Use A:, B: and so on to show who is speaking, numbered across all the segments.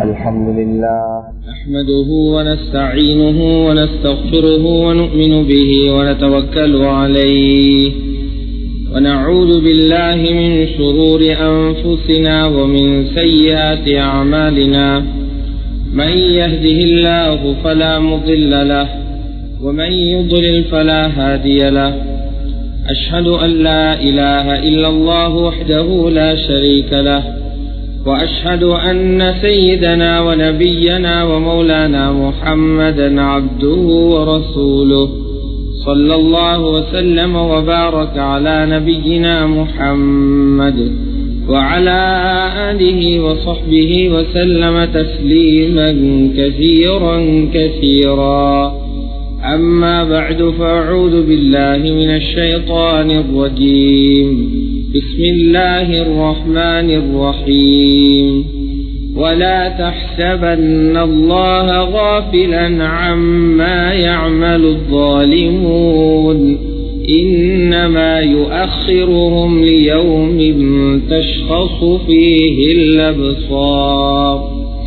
A: الحمد لله
B: نحمده ونستعينه ونستغفره ونؤمن به ونتوكل عليه ونعوذ بالله من شرور أنفسنا ومن سيئات أعمالنا من يهده الله فلا مضل له ومن يضلل فلا هادي له أشهد أن لا إله إلا الله وحده لا شريك له وأشهد أن سيدنا ونبينا ومولانا محمدا عبده ورسوله صلى الله وسلم وبارك على نبينا محمد وعلى آله وصحبه وسلم تسليما كثيرا كثيرا أما بعد فأعوذ بالله من الشيطان الرجيم بسم الله الرحمن الرحيم ولا تحسبن الله غافلا عما يعمل الظالمون إنما يؤخرهم ليوم تشخص فيه الأبصار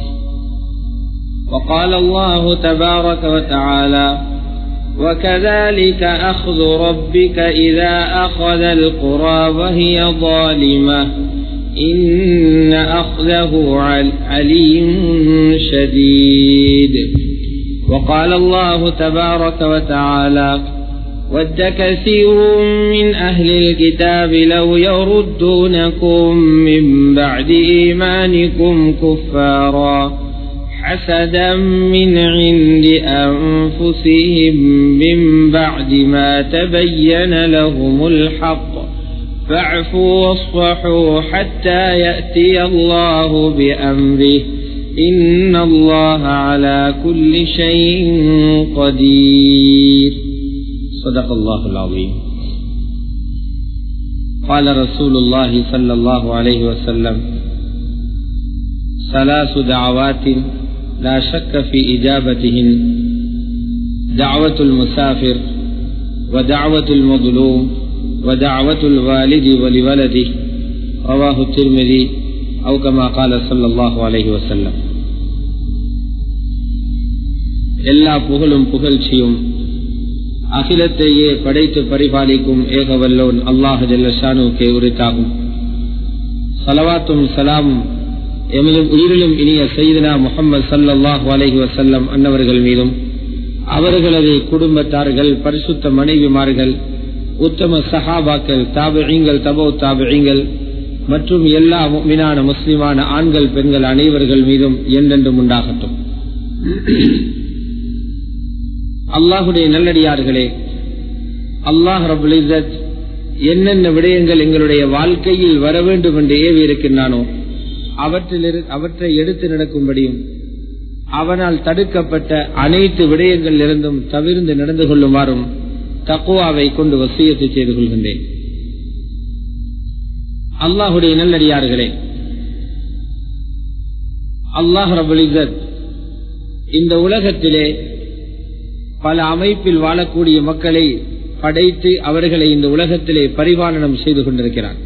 B: وقال الله تبارك وتعالى وكذلك أخذ ربك إذا أخذ القرى وهي ظالمة إن أخذه عليم شديد وقال الله تبارك وتعالى ود كثير من أهل الكتاب لو يردونكم من بعد إيمانكم كفاراً حسدا من عند أنفسهم من بعد ما تبين لهم الحق فاعفوا واصفحوا حتى يأتي الله بأمره إن الله على كل شيء قدير صدق الله العظيم قال رسول الله صلى الله عليه وسلم ثلاث دعوات لا شك في إجابتهن دعوة المسافر ودعوة المظلوم ودعوة الوالد ولولده رواه الترمذي أو كما قال صلى الله عليه وسلم எல்லா புகழும் புகழ்ச்சியும் அகிலத்தையே படைத்து பரிபாலிக்கும் ஏகவல்லோன் அல்லாஹ் ஜல்லஷானுக்கே உரித்தாகும் சலவாத்தும் சலாமும் எமதும் உயிரிலும் இனிய செய்தனா முகமது சல்லாஹ் அலஹி வசல்லம் அன்னவர்கள் மீதும் அவர்களது குடும்பத்தார்கள் பரிசுத்த மனைவிமார்கள் உத்தம சஹாபாக்கள் தாபிழிங்கள் தபோ தாபிழிங்கள் மற்றும் எல்லா மீனான முஸ்லிமான ஆண்கள் பெண்கள் அனைவர்கள் மீதும் என்றென்றும் உண்டாகட்டும் அல்லாஹுடைய நல்லடியார்களே அல்லாஹ் ரபுல் இசத் என்னென்ன விடயங்கள் எங்களுடைய வாழ்க்கையில் வர வேண்டும் என்று ஏவி இருக்கின்றானோ அவற்றில் அவற்றை எடுத்து நடக்கும்படியும் அவனால் தடுக்கப்பட்ட அனைத்து விடயங்களில் இருந்தும் தவிர்ந்து நடந்து கொள்ளுமாறும் தக்குவாவை கொண்டு வசியத்தை செய்து கொள்கின்றேன் அல்லாஹுடைய நல்லடியார்களே அல்லாஹ் ரபுல் இந்த உலகத்திலே பல அமைப்பில் வாழக்கூடிய மக்களை படைத்து அவர்களை இந்த உலகத்திலே பரிபாலனம் செய்து கொண்டிருக்கிறார்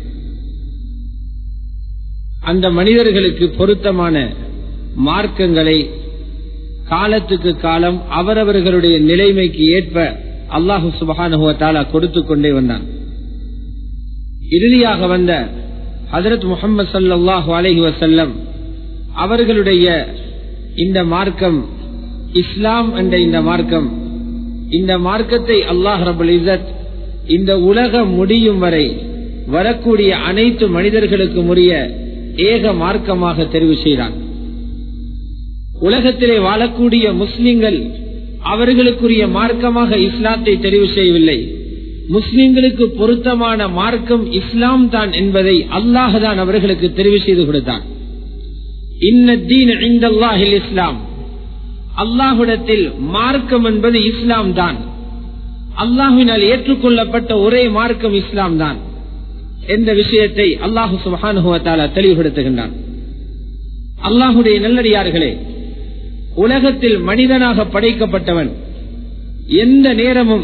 B: அந்த மனிதர்களுக்கு பொருத்தமான மார்க்கங்களை காலத்துக்கு காலம் அவரவர்களுடைய நிலைமைக்கு ஏற்ப அல்லாஹு சுபகானுவத்தாலா கொடுத்து கொண்டே வந்தான் இறுதியாக வந்த ஹதரத் முகமது சல்லாஹூ அலஹி வசல்லம் அவர்களுடைய இந்த மார்க்கம் இஸ்லாம் என்ற இந்த மார்க்கம் இந்த மார்க்கத்தை அல்லாஹ் ரபுல் இசத் இந்த உலகம் முடியும் வரை வரக்கூடிய அனைத்து மனிதர்களுக்கும் உரிய ஏக மார்க்கமாக தெரிவு செய்தான் உலகத்திலே வாழக்கூடிய முஸ்லிம்கள் அவர்களுக்குரிய மார்க்கமாக இஸ்லாத்தை தெரிவு செய்யவில்லை முஸ்லிம்களுக்கு பொருத்தமான மார்க்கம் இஸ்லாம் தான் என்பதை அல்லாஹ் தான் அவர்களுக்கு தெரிவு செய்து கொடுத்தான் இன்னத்தீன் இஸ்லாம் அல்லாஹுடத்தில் மார்க்கம் என்பது இஸ்லாம் தான் அல்லாஹினால் ஏற்றுக்கொள்ளப்பட்ட ஒரே மார்க்கம் இஸ்லாம் தான் என்ற விஷயத்தை அல்லாஹு சுபானுவத்தாலா தெளிவுபடுத்துகின்றான் அல்லாஹுடைய நல்லடியார்களே உலகத்தில் மனிதனாக படைக்கப்பட்டவன் எந்த நேரமும்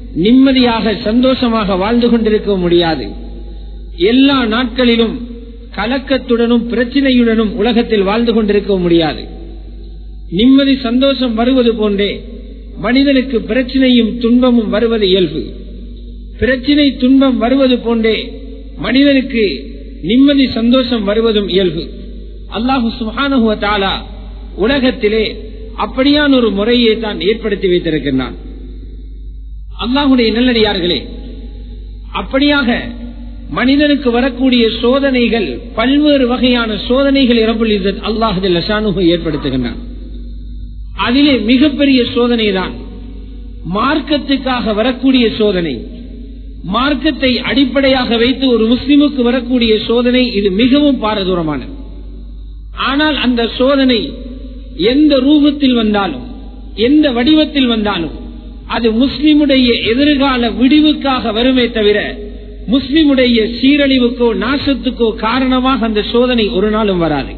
B: நிம்மதியாக சந்தோஷமாக வாழ்ந்து கொண்டிருக்க முடியாது எல்லா நாட்களிலும் கலக்கத்துடனும் பிரச்சனையுடனும் உலகத்தில் வாழ்ந்து கொண்டிருக்க முடியாது நிம்மதி சந்தோஷம் வருவது போன்றே மனிதனுக்கு பிரச்சனையும் துன்பமும் வருவது இயல்பு பிரச்சனை துன்பம் வருவது போன்றே மனிதனுக்கு நிம்மதி சந்தோஷம் வருவதும் இயல்பு அல்லாஹு சுஹானுவ தாலா உலகத்திலே அப்படியான ஒரு முறையை தான் ஏற்படுத்தி வைத்திருக்கின்றான் அல்லாஹுடைய நல்லடியார்களே அப்படியாக மனிதனுக்கு வரக்கூடிய சோதனைகள் பல்வேறு வகையான சோதனைகள் இரபுல் இசத் அல்லாஹு ஏற்படுத்துகின்றான் அதிலே மிகப்பெரிய சோதனை தான் மார்க்கத்துக்காக வரக்கூடிய சோதனை மார்க்கத்தை அடிப்படையாக வைத்து ஒரு முஸ்லிமுக்கு வரக்கூடிய சோதனை இது மிகவும் பாரதூரமானது ஆனால் அந்த சோதனை எந்த ரூபத்தில் வந்தாலும் எந்த வடிவத்தில் வந்தாலும் அது முஸ்லிமுடைய எதிர்கால விடிவுக்காக வருமே தவிர முஸ்லிமுடைய சீரழிவுக்கோ நாசத்துக்கோ காரணமாக அந்த சோதனை ஒரு நாளும் வராது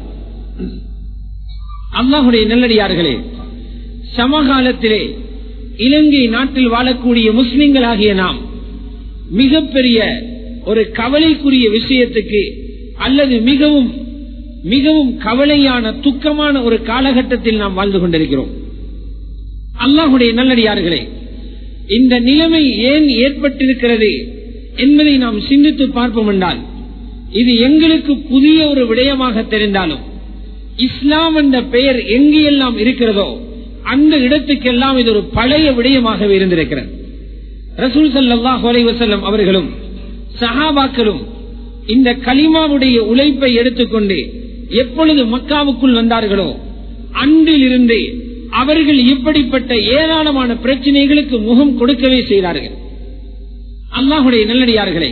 B: அல்லாஹுடைய நல்லடியார்களே சமகாலத்திலே இலங்கை நாட்டில் வாழக்கூடிய முஸ்லிம்களாகிய நாம் மிகப்பெரிய ஒரு கவலைக்குரிய விஷயத்துக்கு அல்லது மிகவும் மிகவும் கவலையான துக்கமான ஒரு காலகட்டத்தில் நாம் வாழ்ந்து கொண்டிருக்கிறோம் அல்லாஹுடைய நல்லடியார்களே இந்த நிலைமை ஏன் ஏற்பட்டிருக்கிறது என்பதை நாம் சிந்தித்து பார்ப்போம் என்றால் இது எங்களுக்கு புதிய ஒரு விடயமாக தெரிந்தாலும் இஸ்லாம் என்ற பெயர் எங்கு எல்லாம் இருக்கிறதோ அந்த இடத்துக்கெல்லாம் இது ஒரு பழைய விடயமாகவே இருந்திருக்கிறது ரசூல் சல்லாஹ் வசல்லம் அவர்களும் சஹாபாக்களும் இந்த கலிமாவுடைய உழைப்பை எடுத்துக்கொண்டு எப்பொழுது மக்காவுக்குள் வந்தார்களோ அன்றிலிருந்து அவர்கள் இப்படிப்பட்ட ஏராளமான பிரச்சனைகளுக்கு முகம் கொடுக்கவே செய்தார்கள் அல்லாஹுடைய நல்லடியார்களே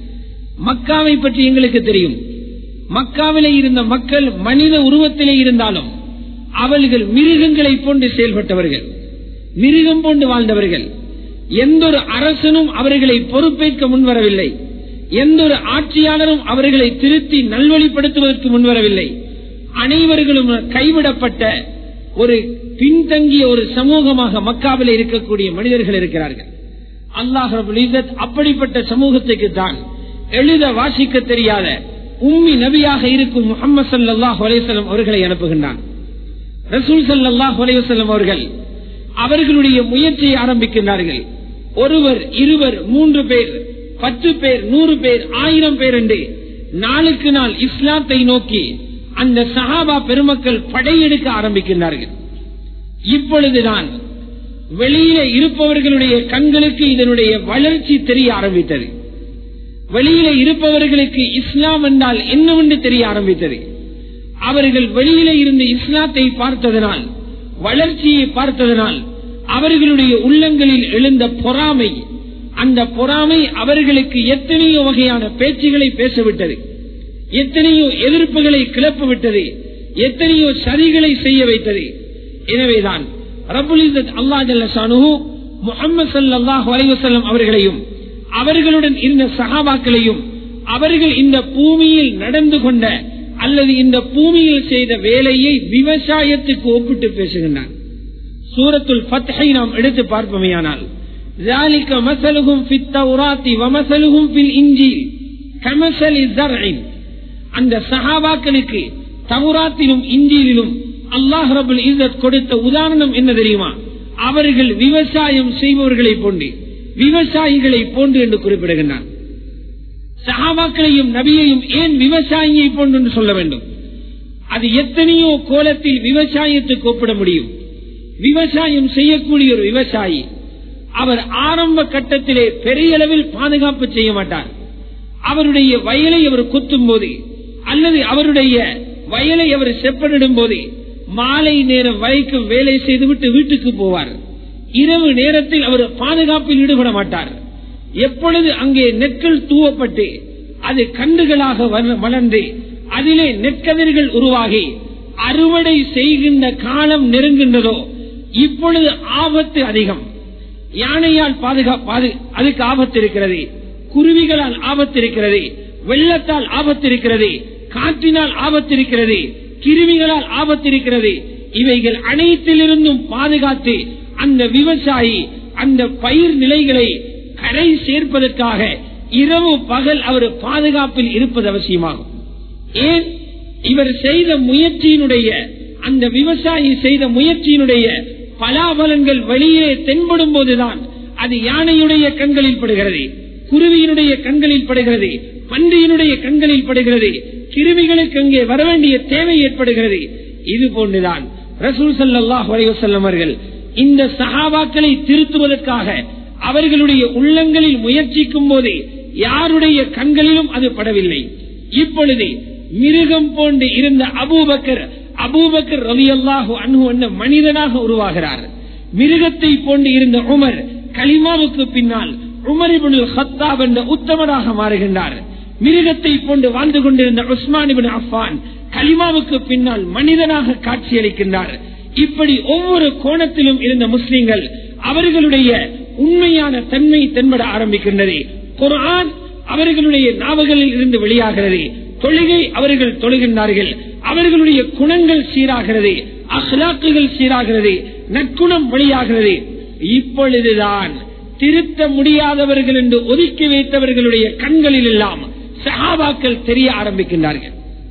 B: மக்காவை பற்றி எங்களுக்கு தெரியும் மக்காவிலே இருந்த மக்கள் மனித உருவத்திலே இருந்தாலும் அவர்கள் மிருகங்களை போன்று செயல்பட்டவர்கள் மிருகம் போன்று வாழ்ந்தவர்கள் எந்த ஒரு அரசனும் அவர்களை பொறுப்பேற்க முன்வரவில்லை எந்த ஒரு ஆட்சியாளரும் அவர்களை திருத்தி நல்வழிப்படுத்துவதற்கு முன்வரவில்லை அனைவர்களும் கைவிடப்பட்ட ஒரு பின்தங்கிய ஒரு சமூகமாக மக்காவில் இருக்கக்கூடிய மனிதர்கள் இருக்கிறார்கள் அல்லாஹ் அப்படிப்பட்ட சமூகத்துக்கு தான் எழுத வாசிக்க தெரியாத உம்மி நபியாக இருக்கும் முகமது சல்லாஹ் அலேசலம் அவர்களை அனுப்புகின்றான் ரசூல் சல்லாஹ் அலேவசல்லம் அவர்கள் அவர்களுடைய முயற்சியை ஆரம்பிக்கின்றார்கள் ஒருவர் இருவர் மூன்று பேர் பத்து பேர் நூறு பேர் ஆயிரம் பேர் என்று நாளுக்கு நாள் இஸ்லாத்தை நோக்கி அந்த சஹாபா பெருமக்கள் படையெடுக்க ஆரம்பிக்கின்றார்கள் இப்பொழுதுதான் வெளியில இருப்பவர்களுடைய கண்களுக்கு இதனுடைய வளர்ச்சி தெரிய ஆரம்பித்தது வெளியில இருப்பவர்களுக்கு இஸ்லாம் என்றால் என்னவென்று தெரிய ஆரம்பித்தது அவர்கள் வெளியில இருந்து இஸ்லாத்தை பார்த்ததனால் வளர்ச்சியை பார்த்ததனால் அவர்களுடைய உள்ளங்களில் எழுந்த பொறாமை அந்த பொறாமை அவர்களுக்கு எத்தனையோ வகையான பேச்சுகளை பேசவிட்டது எத்தனையோ எதிர்ப்புகளை கிளப்ப விட்டது எத்தனையோ சதிகளை செய்ய வைத்தது எனவேதான் ரபுல் அல்லா ஜல்லு முகமது சல்லாஹ் அலைவசல்லம் அவர்களையும் அவர்களுடன் இருந்த சகாபாக்களையும் அவர்கள் இந்த பூமியில் நடந்து கொண்ட அல்லது இந்த பூமியில் செய்த வேலையை விவசாயத்துக்கு ஒப்பிட்டு பேசுகின்றான் சூரத்துல் பத்தை நாம் எடுத்து பார்ப்போமையானால் ذلك مثلهم في التوراة ومثلهم في الإنجيل كمثل الزرع அந்த சஹாபாக்களுக்கு தவுராத்திலும் இஞ்சியிலும் அல்லாஹ் ரபுல் இசத் கொடுத்த உதாரணம் என்ன தெரியுமா அவர்கள் விவசாயம் செய்பவர்களை போன்று விவசாயிகளை போன்று என்று குறிப்பிடுகின்றான் சஹாபாக்களையும் நபியையும் ஏன் விவசாயியை போன்று என்று சொல்ல வேண்டும் அது எத்தனையோ கோலத்தில் விவசாயத்துக்கு ஒப்பிட முடியும் விவசாயம் செய்யக்கூடிய ஒரு விவசாயி அவர் ஆரம்ப கட்டத்திலே பெரிய அளவில் பாதுகாப்பு செய்ய மாட்டார் அவருடைய வயலை அவர் குத்தும் போது அல்லது அவருடைய வயலை அவர் செப்பனிடும் போது மாலை நேரம் வரைக்கும் வேலை செய்துவிட்டு வீட்டுக்கு போவார் இரவு நேரத்தில் அவர் பாதுகாப்பில் ஈடுபட மாட்டார் எப்பொழுது அங்கே நெற்கள் தூவப்பட்டு அது கண்டுகளாக வளர்ந்து அதிலே நெற்கதிர்கள் உருவாகி அறுவடை செய்கின்ற காலம் நெருங்கின்றதோ இப்பொழுது ஆபத்து அதிகம் யானையால் பாதுகாப்பு அதுக்கு ஆபத்து இருக்கிறது குருவிகளால் ஆபத்து இருக்கிறது வெள்ளத்தால் ஆபத்து இருக்கிறது காற்றினால் ஆபத்து இருக்கிறது கிருமிகளால் ஆபத்து இருக்கிறது இவைகள் அனைத்திலிருந்தும் பாதுகாத்து அந்த விவசாயி அந்த பயிர் நிலைகளை கரை சேர்ப்பதற்காக இரவு பகல் அவர் பாதுகாப்பில் இருப்பது அவசியமாகும் ஏன் இவர் செய்த முயற்சியினுடைய அந்த விவசாயி செய்த முயற்சியினுடைய பலாபலன்கள் வெளியே தென்படும் போதுதான் அது யானையுடைய கண்களில் படுகிறது குருவியினுடைய கண்களில் படுகிறது பன்றியினுடைய கண்களில் படுகிறது கிருமிகளுக்கு அங்கே வரவேண்டிய தேவை ஏற்படுகிறது இது போன்றுதான் ரசூல் சல்லாஹ் வலைவசல்லம் அவர்கள் இந்த சஹாபாக்களை திருத்துவதற்காக அவர்களுடைய உள்ளங்களில் முயற்சிக்கும் போது யாருடைய கண்களிலும் அது படவில்லை இப்பொழுது மிருகம் போன்று இருந்த அபூபக்கர் அபூபக்கர் ரவி அல்லாஹு அன்பு என்ற மனிதனாக உருவாகிறார் மிருகத்தை போன்று இருந்த உமர் கலிமாவுக்கு பின்னால் உமரிபுல் ஹத்தாப் என்ற உத்தமராக மாறுகின்றார் மிருகத்தை போன்று வாழ்ந்து கொண்டிருந்த உஸ்மான் இபின் அஃபான் கலிமாவுக்கு பின்னால் மனிதனாக காட்சியளிக்கின்றார் இப்படி ஒவ்வொரு கோணத்திலும் இருந்த முஸ்லிம்கள் அவர்களுடைய உண்மையான தன்மை தென்பட ஆரம்பிக்கின்றது குரான் அவர்களுடைய நாவல்களில் இருந்து வெளியாகிறது தொழுகை அவர்கள் தொழுகின்றார்கள் அவர்களுடைய குணங்கள் சீராகிறது அஹ்லாக்குகள் சீராகிறது நற்குணம் வெளியாகிறது இப்பொழுதுதான் திருத்த முடியாதவர்கள் என்று ஒதுக்கி வைத்தவர்களுடைய கண்களில் எல்லாம் சஹாபாக்கள் தெரிய ஆரம்பிக்கின்றார்கள்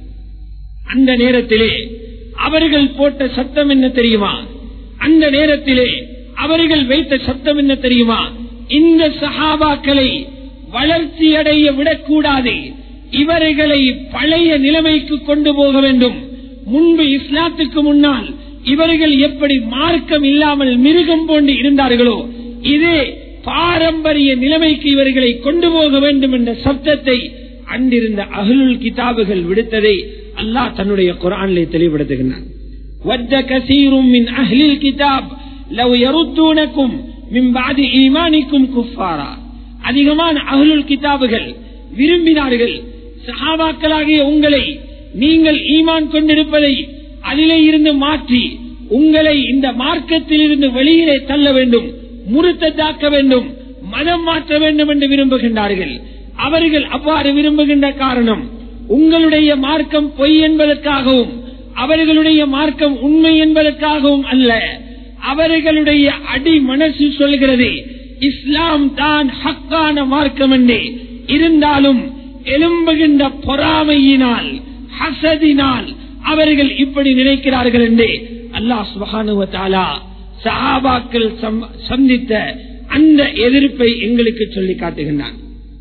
B: அந்த நேரத்திலே அவர்கள் போட்ட சத்தம் என்ன தெரியுமா அந்த நேரத்திலே அவர்கள் வைத்த சத்தம் என்ன தெரியுமா இந்த சஹாபாக்களை வளர்ச்சி அடைய விடக்கூடாது இவர்களை பழைய நிலைமைக்கு கொண்டு போக வேண்டும் முன்பு இஸ்லாத்துக்கு முன்னால் இவர்கள் எப்படி மார்க்கம் இல்லாமல் மிருகம் போன்று இருந்தார்களோ இதே பாரம்பரிய நிலைமைக்கு இவர்களை கொண்டு போக வேண்டும் என்ற சப்தத்தை அன்றிருந்த அகலுல் கிதாபுகள் விடுத்ததை அல்லாஹ் தன்னுடைய குரானிலே தெளிவுபடுத்துகின்றான் وَدَّ كَثِيرٌ مِّنْ أَهْلِ الْكِتَابِ لَوْ يَرُدُّونَكُمْ مِنْ بَعْدِ إِيمَانِكُمْ كُفَّارًا அதிகமான அகலுல் கிதாபுகள் விரும்பினார்கள் சஹாபாக்களாகிய உங்களை நீங்கள் ஈமான் கொண்டிருப்பதை அதிலே இருந்து மாற்றி உங்களை இந்த மார்க்கத்தில் இருந்து வெளியிலே தள்ள வேண்டும் முறுத்ததாக்க வேண்டும் மதம் மாற்ற வேண்டும் என்று விரும்புகின்றார்கள் அவர்கள் அவ்வாறு விரும்புகின்ற காரணம் உங்களுடைய மார்க்கம் பொய் என்பதற்காகவும் அவர்களுடைய மார்க்கம் உண்மை என்பதற்காகவும் அல்ல அவர்களுடைய அடி மனசு சொல்கிறது இஸ்லாம் தான் ஹக்கான மார்க்கம் என்று இருந்தாலும் எழும்புகின்ற பொறாமையினால் ஹசதினால் அவர்கள் இப்படி நினைக்கிறார்கள் என்று அல்லாஹ் சுபானுவத்தாலா சஹாபாக்கள் சந்தித்த அந்த எதிர்ப்பை எங்களுக்கு சொல்லி காட்டுகின்றான்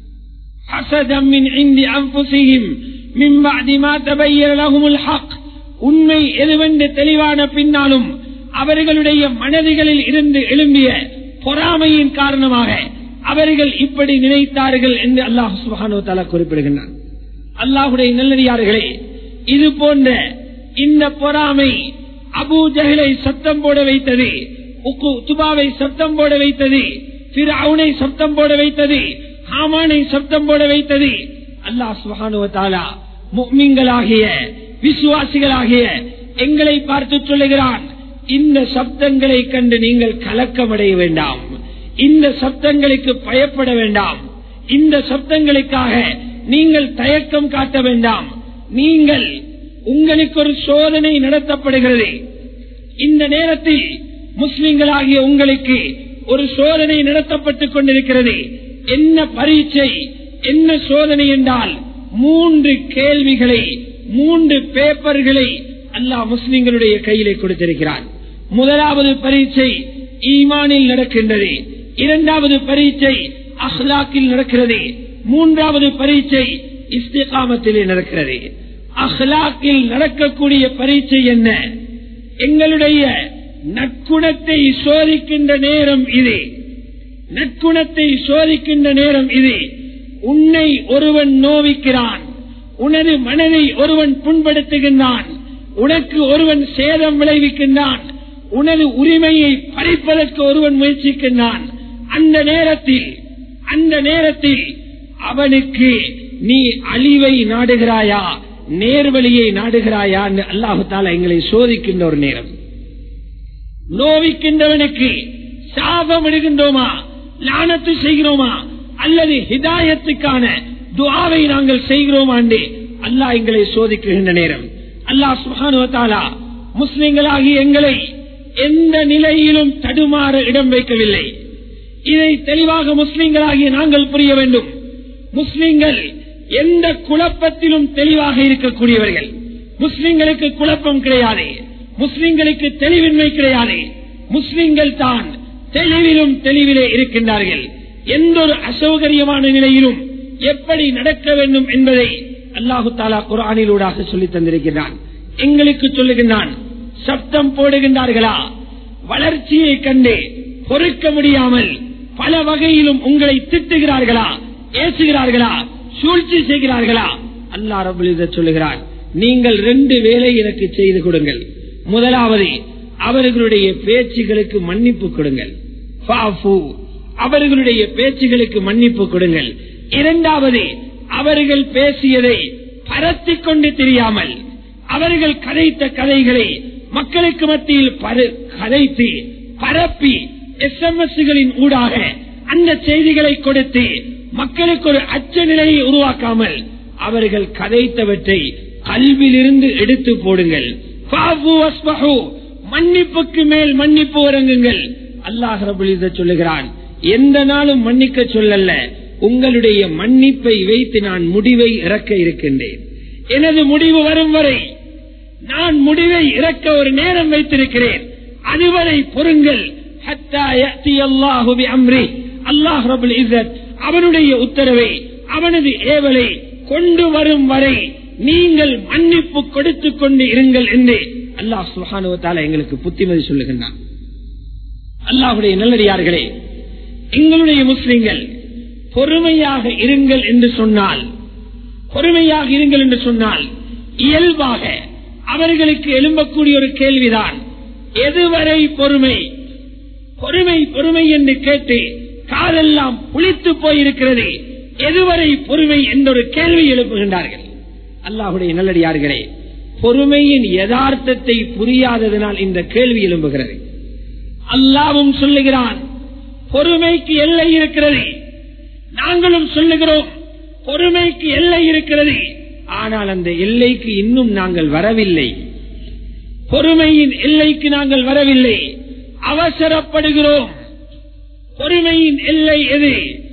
B: உண்மை எதுவென்று தெளிவான பின்னாலும் அவர்களுடைய மனதுகளில் இருந்து எழும்பிய பொறாமையின் காரணமாக அவர்கள் இப்படி நினைத்தார்கள் என்று அல்லாஹ் சுபானோ தலா குறிப்பிடுகின்றான் அல்லாஹுடைய நல்லடியார்களே இது போன்ற இந்த பொறாமை அபு ஜஹலை சத்தம் போட வைத்தது உக்கு துபாவை சத்தம் போட வைத்தது பிறவுனை சப்தம் போட வைத்தது ஹாமானை சப்தம் போட வைத்தது அல்லாஹ் சுகானுவத்தாலா முக்மீன்களாகிய விசுவாசிகளாகிய எங்களை பார்த்து சொல்லுகிறான் இந்த சப்தங்களை கண்டு நீங்கள் கலக்கமடைய வேண்டாம் இந்த சப்தங்களுக்கு பயப்பட வேண்டாம் இந்த சப்தங்களுக்காக நீங்கள் தயக்கம் காட்ட வேண்டாம் நீங்கள் உங்களுக்கு ஒரு சோதனை நடத்தப்படுகிறது இந்த நேரத்தில் முஸ்லிம்களாகிய உங்களுக்கு ஒரு சோதனை நடத்தப்பட்டுக் கொண்டிருக்கிறது என்ன பரீட்சை என்ன சோதனை என்றால் மூன்று கேள்விகளை மூன்று பேப்பர்களை அல்லாஹ் முஸ்லிம்களுடைய கையிலே கொடுத்திருக்கிறார் முதலாவது பரீட்சை ஈமானில் நடக்கின்றது இரண்டாவது பரீட்சை அஹ்லாக்கில் நடக்கிறது மூன்றாவது பரீட்சை இஸ்திகாமத்திலே நடக்கிறது அஹ்லாக்கில் நடக்கக்கூடிய பரீட்சை என்ன எங்களுடைய நற்குணத்தை சோதிக்கின்ற நேரம் இது நற்குணத்தை சோதிக்கின்ற நேரம் இது உன்னை ஒருவன் நோவிக்கிறான் உனது மனதை ஒருவன் புண்படுத்துகின்றான் உனக்கு ஒருவன் சேதம் விளைவிக்கின்றான் உனது உரிமையை பறிப்பதற்கு ஒருவன் முயற்சிக்கின்றான் அந்த நேரத்தில் அந்த நேரத்தில் அவனுக்கு நீ அழிவை நாடுகிறாயா நேர்வழியை நாடுகிறாயா என்று அல்லாஹு தாலா எங்களை சோதிக்கின்ற ஒரு நேரம் நோவிக்கின்றவனுக்கு சாபம் இடுகின்றோமா லானத்து செய்கிறோமா அல்லது ஹிதாயத்துக்கான துவாவை நாங்கள் செய்கிறோமா என்று அல்லாஹ் எங்களை சோதிக்கின்ற நேரம் அல்லாஹ் சுகானுவத்தாலா முஸ்லிம்களாகி எங்களை எந்த நிலையிலும் தடுமாற இடம் வைக்கவில்லை இதை தெளிவாக முஸ்லிம்களாகிய நாங்கள் புரிய வேண்டும் முஸ்லிம்கள் எந்த குழப்பத்திலும் தெளிவாக இருக்கக்கூடியவர்கள் முஸ்லிம்களுக்கு குழப்பம் கிடையாது முஸ்லிம்களுக்கு தெளிவின்மை கிடையாது முஸ்லிம்கள் தான் தெளிவிலும் தெளிவிலே இருக்கின்றார்கள் எந்த ஒரு அசௌகரியமான நிலையிலும் எப்படி நடக்க வேண்டும் என்பதை அல்லாஹு தாலா குரானிலூடாக சொல்லி தந்திருக்கிறான் எங்களுக்கு சொல்லுகின்றான் சப்தம் போடுகின்றார்களா வளர்ச்சியை கண்டு பொறுக்க முடியாமல் பல வகையிலும் உங்களை திட்டுகிறார்களா ஏசுகிறார்களா சூழ்ச்சி செய்கிறார்களா அல்லா ரபுல் சொல்லுகிறார் நீங்கள் ரெண்டு வேலை எனக்கு செய்து கொடுங்கள் முதலாவது அவர்களுடைய பேச்சுகளுக்கு மன்னிப்பு கொடுங்கள் அவர்களுடைய பேச்சுகளுக்கு மன்னிப்பு கொடுங்கள் இரண்டாவது அவர்கள் பேசியதை பரத்திக் கொண்டு தெரியாமல் அவர்கள் கதைத்த கதைகளை மக்களுக்கு மத்தியில் கதைத்து பரப்பி எஸ் எம் எஸ்களின் ஊடாக அந்த செய்திகளை கொடுத்து மக்களுக்கு ஒரு அச்ச நிலையை உருவாக்காமல் அவர்கள் கதைத்தவற்றை கல்விலிருந்து எடுத்து போடுங்கள் மன்னிப்புக்கு மேல் மன்னிப்பு வழங்குங்கள் அல்லாஹ் ரபுல் சொல்லுகிறான் எந்த நாளும் மன்னிக்க சொல்லல்ல உங்களுடைய மன்னிப்பை வைத்து நான் முடிவை இறக்க இருக்கின்றேன் எனது முடிவு வரும் வரை நான் முடிவை இறக்க ஒரு நேரம் வைத்திருக்கிறேன் அதுவரை பொருங்கள் அல்லாஹ் ரபுல் அவனுடைய உத்தரவை அவனது ஏவலை கொண்டு வரும் வரை நீங்கள் மன்னிப்பு கொடுத்து கொண்டு இருங்கள் என்று அல்லாஹ் சுஹானுவத்தால எங்களுக்கு புத்திமதி சொல்லுகின்றான் அல்லாஹுடைய நல்லடியார்களே எங்களுடைய முஸ்லிம்கள் பொறுமையாக இருங்கள் என்று சொன்னால் பொறுமையாக இருங்கள் என்று சொன்னால் இயல்பாக அவர்களுக்கு எழும்பக்கூடிய ஒரு கேள்விதான் எதுவரை பொறுமை பொறுமை பொறுமை என்று கேட்டு காலெல்லாம் புளித்து போயிருக்கிறது எதுவரை பொறுமை என்ற ஒரு கேள்வி எழுப்புகின்றார்கள் அல்லாஹுடைய நல்லடியார்களே பொறுமையின் யதார்த்தத்தை புரியாததனால் இந்த கேள்வி எழும்புகிறது அல்லாவும் சொல்லுகிறான் பொறுமைக்கு எல்லை இருக்கிறது நாங்களும் சொல்லுகிறோம் பொறுமைக்கு எல்லை இருக்கிறது ஆனால் அந்த எல்லைக்கு இன்னும் நாங்கள் வரவில்லை பொறுமையின் எல்லைக்கு நாங்கள் வரவில்லை அவசரப்படுகிறோம் பொறுமையின் எல்லை எது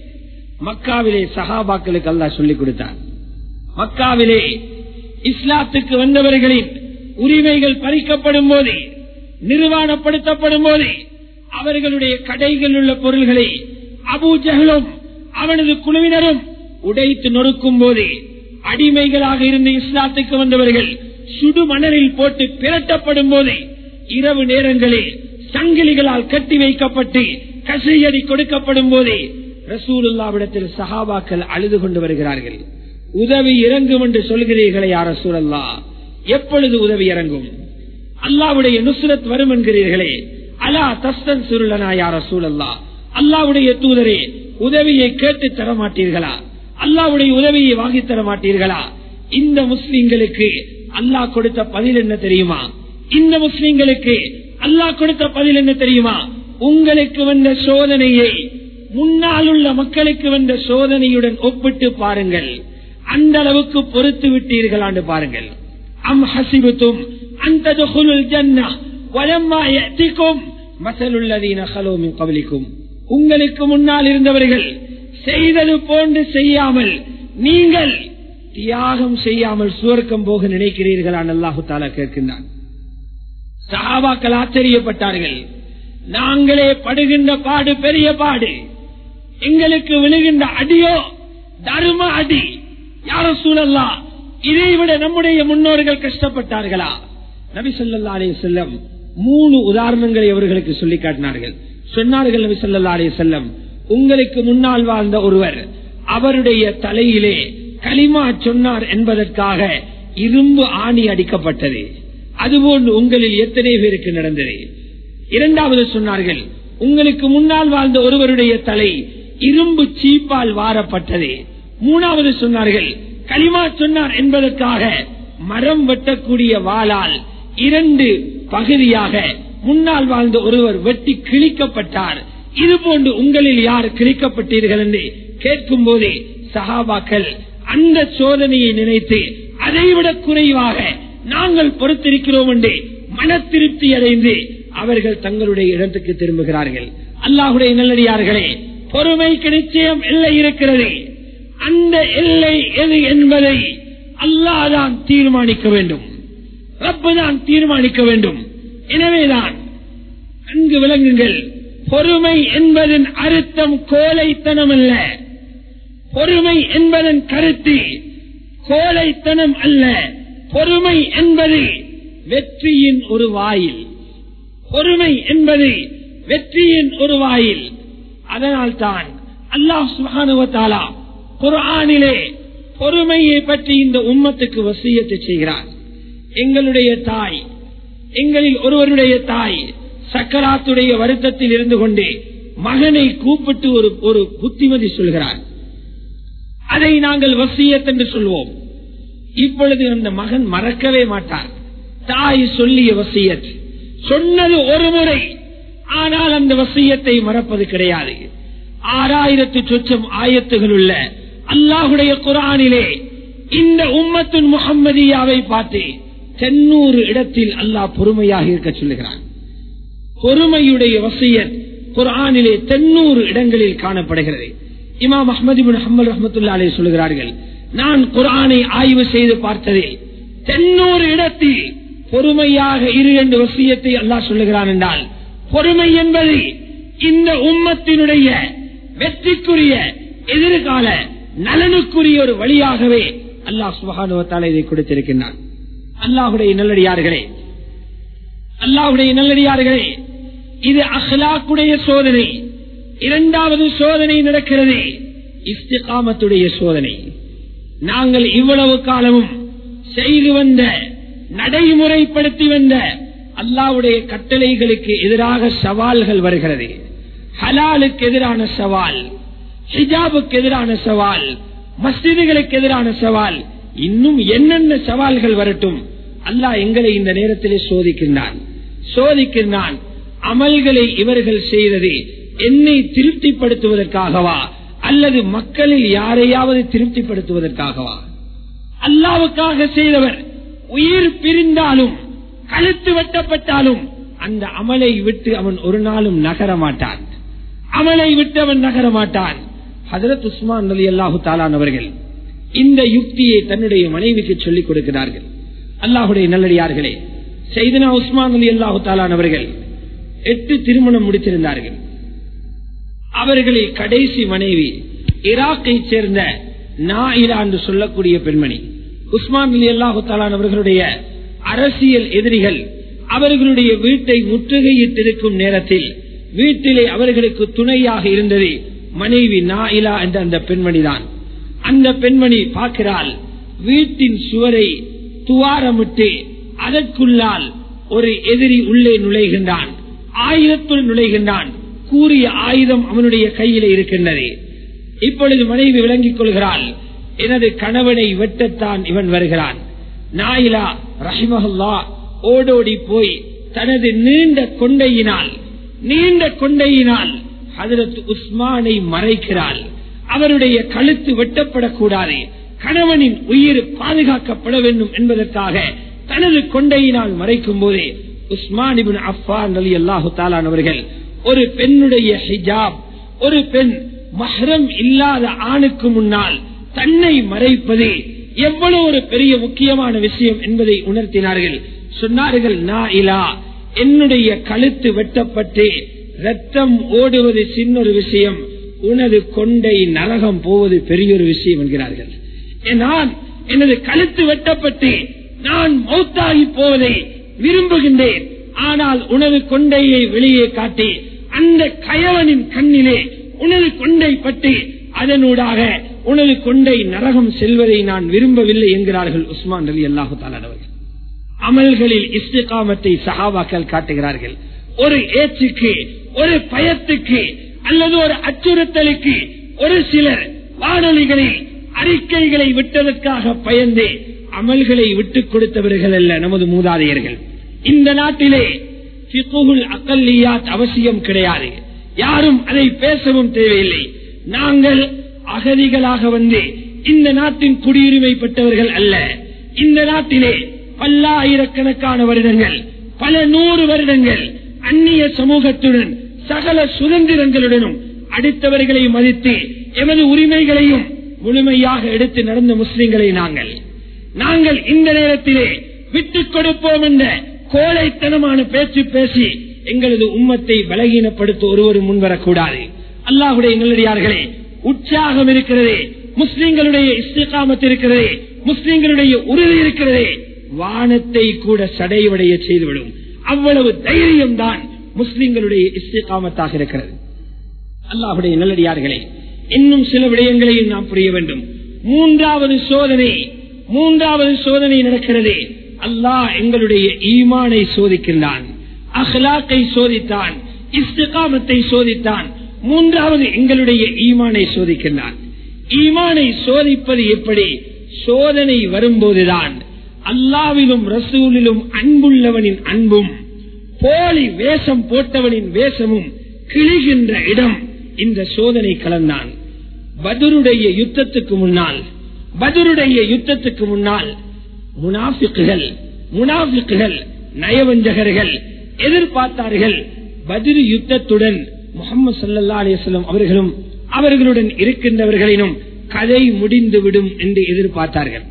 B: மக்காவிலே சஹாபாக்களுக்கு அல்லா சொல்லிக் கொடுத்தார் மக்காவிலே இஸ்லாத்துக்கு வந்தவர்களின் உரிமைகள் பறிக்கப்படும் போது நிர்வாணப்படுத்தப்படும் போது அவர்களுடைய கடைகள் உள்ள பொருள்களை அபூஜகளும் அவனது குழுவினரும் உடைத்து நொறுக்கும் போது அடிமைகளாக இருந்த இஸ்லாத்துக்கு வந்தவர்கள் சுடு மணலில் போட்டு பிரட்டப்படும் போது இரவு நேரங்களில் சங்கிலிகளால் கட்டி வைக்கப்பட்டு கசையடி கொடுக்கப்படும் போது ரசூலுல்லாவிடத்தில் சஹாபாக்கள் அழுது கொண்டு வருகிறார்கள் உதவி இறங்கும் என்று சொல்கிறீர்களே யார் ரசூலல்லா எப்பொழுது உதவி இறங்கும் அல்லாவுடைய நுஸ்ரத் வரும் என்கிறீர்களே அலா தஸ்தன் சுருளனா யார் ரசூலல்லா அல்லாவுடைய தூதரே உதவியை கேட்டு தர மாட்டீர்களா அல்லாவுடைய உதவியை வாங்கி தர மாட்டீர்களா இந்த முஸ்லிம்களுக்கு அல்லாஹ் கொடுத்த பதில் என்ன தெரியுமா இந்த முஸ்லிம்களுக்கு அல்லாஹ் கொடுத்த பதில் என்ன தெரியுமா உங்களுக்கு வந்த சோதனையை முன்னால் உள்ள மக்களுக்கு வந்த சோதனையுடன் ஒப்பிட்டு பாருங்கள் அந்த அளவுக்கு பொறுத்து விட்டீர்களான்னு பாருங்கள் அம் ஹசிபுத்தும் அந்த ஜன்னா வலம்மா எத்திக்கும் மசலுள்ளதீன ஹலோமின் கவலிக்கும் உங்களுக்கு முன்னால் இருந்தவர்கள் செய்தது போன்று செய்யாமல் நீங்கள் தியாகம் செய்யாமல் சுவர்க்கம் போக நினைக்கிறீர்களான் அல்லாஹு தாலா கேட்கின்றான் சஹாபாக்கள் ஆச்சரியப்பட்டார்கள் நாங்களே படுகின்ற பாடு பெரிய பாடு எங்களுக்கு விழுகின்ற அடியோ தர்ம அடி யார சூழல்லா இதை விட நம்முடைய முன்னோர்கள் கஷ்டப்பட்டார்களா நபி சொல்லா அலே செல்லம் மூணு உதாரணங்களை அவர்களுக்கு சொல்லி காட்டினார்கள் சொன்னார்கள் நபி சொல்லா அலே செல்லம் உங்களுக்கு முன்னால் வாழ்ந்த ஒருவர் அவருடைய தலையிலே களிமா சொன்னார் என்பதற்காக இரும்பு ஆணி அடிக்கப்பட்டது அதுபோன்று உங்களில் எத்தனை பேருக்கு நடந்தது இரண்டாவது சொன்னார்கள் உங்களுக்கு முன்னால் வாழ்ந்த ஒருவருடைய தலை இரும்பு சீப்பால் வாரப்பட்டது மூணாவது சொன்னார்கள் களிமா சொன்னார் என்பதற்காக மரம் வெட்டக்கூடிய வாளால் இரண்டு பகுதியாக முன்னால் வாழ்ந்த ஒருவர் வெட்டி கிழிக்கப்பட்டார் இது போன்று உங்களில் யார் கிழிக்கப்பட்டீர்கள் என்று கேட்கும் போதே சஹாபாக்கள் அந்த சோதனையை நினைத்து அதைவிட குறைவாக நாங்கள் பொறுத்திருக்கிறோம் என்று மன திருப்தி அடைந்து அவர்கள் தங்களுடைய இடத்துக்கு திரும்புகிறார்கள் அல்லாஹுடைய நல்லடியார்களே பொறுமைக்கு நிச்சயம் இல்லை இருக்கிறது அந்த எல்லை எது என்பதை அல்லாதான் தீர்மானிக்க வேண்டும் ரப்பு தான் தீர்மானிக்க வேண்டும் எனவேதான் அங்கு விளங்குங்கள் பொறுமை என்பதன் அர்த்தம் கோழைத்தனம் அல்ல பொறுமை என்பதன் கருத்து கோழைத்தனம் அல்ல பொறுமை என்பது வெற்றியின் ஒரு வாயில் பொறுமை என்பது வெற்றியின் ஒரு வாயில் அதனால்தான் அல்லாஹ் சுகானுவத்தாலா குர்ஆனிலே பொறுமையை பற்றி இந்த உம்மத்துக்கு வசியத்தை செய்கிறார் எங்களுடைய தாய் எங்களில் ஒருவருடைய தாய் சக்கராத்துடைய வருத்தத்தில் இருந்து கொண்டு மகனை கூப்பிட்டு ஒரு ஒரு புத்திமதி சொல்கிறார் அதை நாங்கள் வசியத் என்று சொல்வோம் இப்பொழுது அந்த மகன் மறக்கவே மாட்டார் தாய் சொல்லிய வசியத் சொன்னது ஒரு முறை ஆனால் அந்த வசியத்தை மறப்பது கிடையாது ஆறாயிரத்து சொச்சம் ஆயத்துகள் உள்ள அல்லாஹுடைய குரானிலே இந்த உம்மத்தின் முகம்மதியாவை பார்த்து தென்னூறு இடத்தில் அல்லாஹ் பொறுமையாக இருக்க சொல்லுகிறான் பொறுமையுடைய வசியத் குரானிலே தென்னூறு இடங்களில் காணப்படுகிறது இமாம் அஹமது பின் ஹம்பல் ரஹமத்துல்லா அலே சொல்லுகிறார்கள் நான் குரானை ஆய்வு செய்து பார்த்ததில் தென்னூறு இடத்தில் பொறுமையாக இரு என்ற வசியத்தை அல்லாஹ் சொல்லுகிறான் என்றால் பொறுமை என்பது இந்த உம்மத்தினுடைய வெற்றிக்குரிய எதிர்கால நலனுக்குரிய ஒரு வழியாகவே அல்லாஹ் சுபகானுவத்தால் இதை கொடுத்திருக்கின்றான் அல்லாஹுடைய நல்லடியார்களே அல்லாஹுடைய நல்லடியார்களே இது அஹ்லாக்குடைய சோதனை இரண்டாவது சோதனை நடக்கிறது இஸ்திகாமத்துடைய சோதனை நாங்கள் இவ்வளவு காலமும் செய்து வந்த நடைமுறைப்படுத்தி வந்த அல்லாவுடைய கட்டளைகளுக்கு எதிராக சவால்கள் வருகிறது ஹலாலுக்கு எதிரான சவால் ஹிஜாபுக்கு எதிரான சவால் மஸ்ஜிதுகளுக்கு எதிரான சவால் இன்னும் என்னென்ன சவால்கள் வரட்டும் அல்லாஹ் எங்களை இந்த நேரத்திலே சோதிக்கின்றான் சோதிக்கின்றான் அமல்களை இவர்கள் செய்தது என்னை திருப்திப்படுத்துவதற்காகவா அல்லது மக்களில் யாரையாவது திருப்திப்படுத்துவதற்காகவா அல்லாவுக்காக செய்தவர் உயிர் பிரிந்தாலும் கழுத்து வெட்டப்பட்டாலும் அந்த அமலை விட்டு அவன் ஒரு நாளும் நகர மாட்டான் அமலை விட்டு அவன் நகர மாட்டான் ஹதரத் உஸ்மான் அலி அல்லாஹு தாலான் அவர்கள் இந்த யுக்தியை தன்னுடைய மனைவிக்கு சொல்லிக் கொடுக்கிறார்கள் அல்லாஹுடைய நல்லடியார்களே செய்தனா உஸ்மான் அலி அல்லாஹு தாலான் அவர்கள் எட்டு திருமணம் முடித்திருந்தார்கள் அவர்களில் கடைசி மனைவி ஈராக்கை சேர்ந்த நாயிலா என்று சொல்லக்கூடிய பெண்மணி உஸ்மான் அலி அல்லாஹு தாலான் அவர்களுடைய அரசியல் எதிரிகள் அவர்களுடைய வீட்டை முற்றுகையிட்டிருக்கும் நேரத்தில் வீட்டிலே அவர்களுக்கு துணையாக இருந்தது மனைவி நாயிலா என்ற அந்த பெண்மணிதான் அந்த பெண்மணி பார்க்கிறாள் வீட்டின் சுவரை துவாரமிட்டு அதற்குள்ளால் ஒரு எதிரி உள்ளே நுழைகின்றான் ஆயுதத்துள் நுழைகின்றான் கூறிய ஆயுதம் அவனுடைய கையில இருக்கின்றது இப்பொழுது மனைவி விளங்கிக் கொள்கிறாள் எனது கணவனை வெட்டத்தான் இவன் வருகிறான் நாயிலா ரஹிமஹல்லா ஓடோடி போய் தனது நீண்ட கொண்டையினால் நீண்ட கொண்டையினால் ஹதரத் உஸ்மானை மறைக்கிறாள் அவருடைய கழுத்து வெட்டப்படக்கூடாது கணவனின் உயிர் பாதுகாக்கப்பட வேண்டும் என்பதற்காக தனது கொண்டையினால் மறைக்கும் போதே உஸ்மான் அஃபான் அலி அல்லாஹு தாலான் அவர்கள் ஒரு பெண்ணுடைய ஹிஜாப் ஒரு பெண் மஹரம் இல்லாத ஆணுக்கு முன்னால் தன்னை மறைப்பது எவ்வளவு ஒரு பெரிய முக்கியமான விஷயம் என்பதை உணர்த்தினார்கள் சொன்னார்கள் நா இலா என்னுடைய கழுத்து வெட்டப்பட்டு ரத்தம் ஓடுவது சின்ன ஒரு விஷயம் உனது கொண்டை நரகம் போவது பெரிய ஒரு விஷயம் என்கிறார்கள் நான் எனது கழுத்து வெட்டப்பட்டு நான் மௌத்தாகி போவதை விரும்புகின்றேன் ஆனால் உனது கொண்டையை வெளியே காட்டி அந்த கயவனின் கண்ணிலே உனது கொண்டை பட்டு அதனூடாக உனது கொண்டை நரகம் செல்வதை நான் விரும்பவில்லை என்கிறார்கள் உஸ்மான் அலி அல்லாஹு தாலானவர்கள் அமல்களில் இஸ்திகாமத்தை சஹாபாக்கள் காட்டுகிறார்கள் ஒரு ஏச்சுக்கு ஒரு பயத்துக்கு அல்லது ஒரு அச்சுறுத்தலுக்கு ஒரு சிலர் வானொலிகளில் அறிக்கைகளை விட்டதற்காக பயந்து அமல்களை விட்டுக் கொடுத்தவர்கள் அல்ல நமது மூதாதையர்கள் இந்த நாட்டிலே அக்கல்லியாத் அவசியம் கிடையாது யாரும் அதை பேசவும் தேவையில்லை நாங்கள் அகதிகளாக வந்து இந்த நாட்டின் குடியுரிமை பெற்றவர்கள் அல்ல இந்த நாட்டிலே பல்லாயிரக்கணக்கான வருடங்கள் பல நூறு வருடங்கள் அந்நிய சமூகத்துடன் சகல சுதந்திரங்களுடனும் அடுத்தவர்களை மதித்து எமது உரிமைகளையும்
A: முழுமையாக எடுத்து நடந்த முஸ்லிம்களை நாங்கள் நாங்கள் இந்த நேரத்திலே விட்டுக் கொடுப்போம் என்ற கோழைத்தனமான பேச்சு பேசி எங்களது உம்மத்தை பலகீனப்படுத்த ஒருவரும் முன்வரக்கூடாது அல்லாஹுடைய நல்லடியார்களே உற்சாகம் இருக்கிறதே முஸ்லிம்களுடைய இஸ்திகாமத்து இருக்கிறதே முஸ்லிம்களுடைய உறுதி இருக்கிறதே வானத்தை கூட சடைவடைய செய்துவிடும் அவ்வளவு தைரியம் தான் முஸ்லிம்களுடைய இஸ்திகாமத்தாக இருக்கிறது அல்லாஹுடைய நல்லடியார்களே இன்னும் சில விடயங்களையும் நாம் புரிய வேண்டும் மூன்றாவது சோதனை மூன்றாவது சோதனை நடக்கிறதே அல்லாஹ் எங்களுடைய ஈமானை சோதிக்கின்றான் அஹ்லாக்கை சோதித்தான் இஸ்திகாமத்தை சோதித்தான் மூன்றாவது எங்களுடைய ஈமானை சோதிக்கின்றான் ஈமானை சோதிப்பது எப்படி சோதனை வரும்போதுதான் அல்லாவிலும் ரசூலிலும் அன்புள்ளவனின் அன்பும் போலி வேஷம் போட்டவனின் வேஷமும் கிழிகின்ற இடம் இந்த சோதனை கலந்தான் பதுருடைய யுத்தத்துக்கு முன்னால் பதுருடைய யுத்தத்துக்கு முன்னால் முனாஃபிக்குகள் முனாஃபிக்குகள் நயவஞ்சகர்கள் எதிர்பார்த்தார்கள் பதிரு யுத்தத்துடன் முகமது சல்லா அலிஸ்லாம் அவர்களும் அவர்களுடன் இருக்கின்றவர்களினும் கதை முடிந்துவிடும் என்று எதிர்பார்த்தார்கள்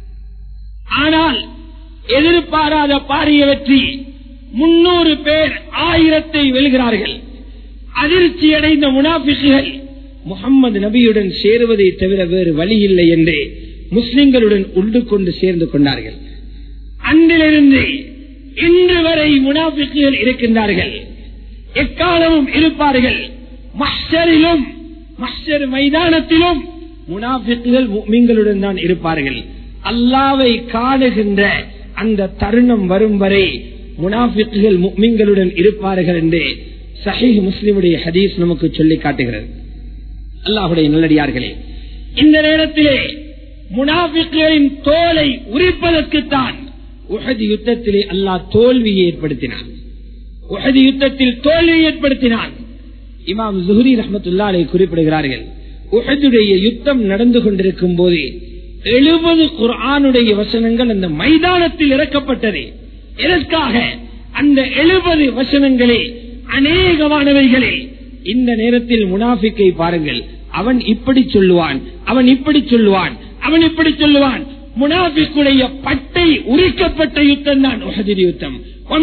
A: ஆனால் எதிர்பாராத பாரிய வெற்றி முன்னூறு பேர் ஆயிரத்தை வெல்கிறார்கள் அதிர்ச்சி அடைந்த முனாபிசுகள் முகம்மது நபியுடன் சேருவதை தவிர வேறு வழி இல்லை என்று முஸ்லிம்களுடன் உண்டு கொண்டு சேர்ந்து கொண்டார்கள் அன்றிலிருந்து இன்று வரை முனாபிக்குகள் இருக்கின்றார்கள் எக்காலமும் இருப்பார்கள் மஷரிலும் மஷர் மைதானத்திலும் முனாபிக்குகள் மீன்களுடன் தான் இருப்பார்கள் அல்லாவை காணுகின்ற அந்த தருணம் வரும் வரை முனாபிக்குகள் மீன்களுடன் இருப்பார்கள் என்று சஹீஹ் முஸ்லிமுடைய ஹதீஸ் நமக்கு சொல்லி காட்டுகிறது அல்லாஹுடைய நல்லடியார்களே இந்த நேரத்திலே முனாபிக்குகளின் தோலை உரிப்பதற்குத்தான் உஹது யுத்தத்திலே அல்லாஹ் தோல்வியை ஏற்படுத்தினான் உஹது யுத்தத்தில் தோல்வியை ஏற்படுத்தினான் இமாம் ஜுஹரி ரஹமத்துல்லாலை குறிப்பிடுகிறார்கள் உஹதுடைய யுத்தம் நடந்து கொண்டிருக்கும் போது எழுபது குர்ஆனுடைய வசனங்கள் அந்த மைதானத்தில் இறக்கப்பட்டது எதற்காக அந்த எழுபது வசனங்களே அநேகமானவைகளே இந்த நேரத்தில் முனாஃபிக்கை பாருங்கள் அவன் இப்படி சொல்லுவான் அவன் இப்படி சொல்லுவான் அவன் இப்படி சொல்லுவான் முனாஃபிக்குடைய பட்டை உரிக்கப்பட்ட யுத்தம் தான் உஹதிர் யுத்தம்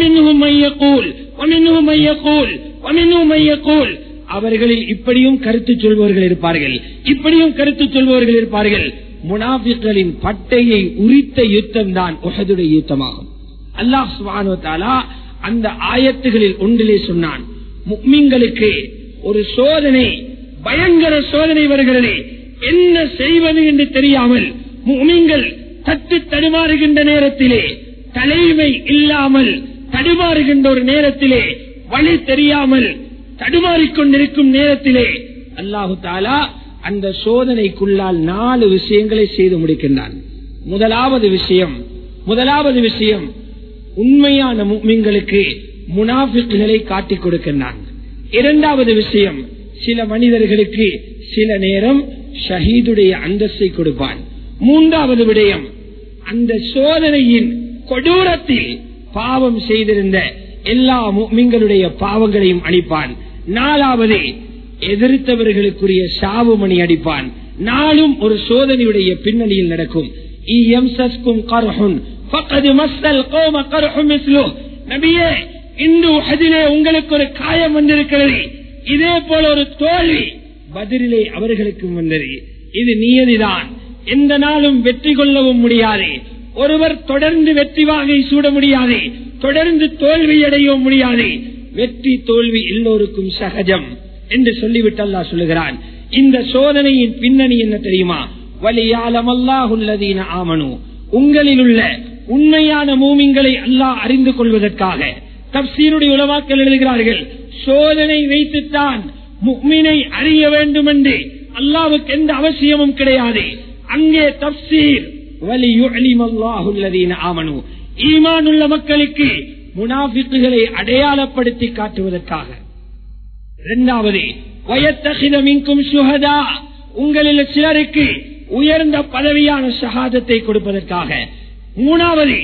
A: அவர்களில் இப்படியும் கருத்து சொல்பவர்கள் இருப்பார்கள் இப்படியும் கருத்து சொல்பவர்கள் இருப்பார்கள் முனாஃபிக்களின் பட்டையை உரித்த யுத்தம் தான் உஹதுடைய யுத்தமாகும் அல்லாஹ் சுபானுவத்தாலா அந்த ஆயத்துகளில் ஒன்றிலே சொன்னான் முக்மிங்களுக்கு ஒரு சோதனை பயங்கர சோதனை வருகிறது என்ன செய்வது என்று தெரியாமல் முக்மிங்கள் தட்டு தடுமாறுகின்ற நேரத்திலே தலைமை இல்லாமல் தடுமாறுகின்ற ஒரு நேரத்திலே வழி தெரியாமல் தடுமாறிக்கொண்டிருக்கும் நேரத்திலே அல்லாஹு தாலா அந்த சோதனைக்குள்ளால் நாலு விஷயங்களை செய்து முடிக்கின்றான் முதலாவது விஷயம் முதலாவது விஷயம் உண்மையான முக்மிங்களுக்கு முனாஃபிக்குகளை காட்டிக் கொடுக்கின்றான் இரண்டாவது விஷயம் சில மனிதர்களுக்கு சில நேரம் ஷஹீதுடைய அந்தஸ்தை கொடுப்பான் மூன்றாவது விடயம் அந்த சோதனையின் கொடூரத்தில் பாவம் செய்திருந்த எல்லா முக்மிங்களுடைய பாவங்களையும் அளிப்பான் நாலாவது எதிர்த்தவர்களுக்குரிய சாவுமணி அடிப்பான் நாளும் ஒரு சோதனையுடைய பின்னணியில் நடக்கும் நபியே இன்று அதிலே உங்களுக்கு ஒரு காயம் வந்திருக்கிறது இதே போல ஒரு தோல்வி பதிலே அவர்களுக்கும் வந்தது இது நியதிதான் எந்த நாளும் வெற்றி கொள்ளவும் முடியாது ஒருவர் தொடர்ந்து வெற்றி வாகை சூட முடியாது தொடர்ந்து தோல்வி அடையவும் முடியாது வெற்றி தோல்வி எல்லோருக்கும் சகஜம் என்று சொல்லிவிட்டு அல்லா சொல்லுகிறான் இந்த சோதனையின் பின்னணி என்ன தெரியுமா வலியாலம் அல்லாஹுல்லதீன ஆமனு உங்களில் உள்ள உண்மையான மூமிங்களை அல்லாஹ் அறிந்து கொள்வதற்காக தப்சீருடைய உலவாக்கள் எழுதுகிறார்கள் சோதனை வைத்துத்தான் முக்மினை அறிய வேண்டும் என்று அல்லாவுக்கு எந்த அவசியமும் கிடையாது அங்கே தப்சீர் ஆமனு ஈமானுள்ள மக்களுக்கு முனாபித்துகளை அடையாளப்படுத்தி காட்டுவதற்காக இரண்டாவது வயத்தகிதமிங்கும் சுகதா உங்களில் சிலருக்கு உயர்ந்த பதவியான ஷஹாதத்தை கொடுப்பதற்காக மூணாவது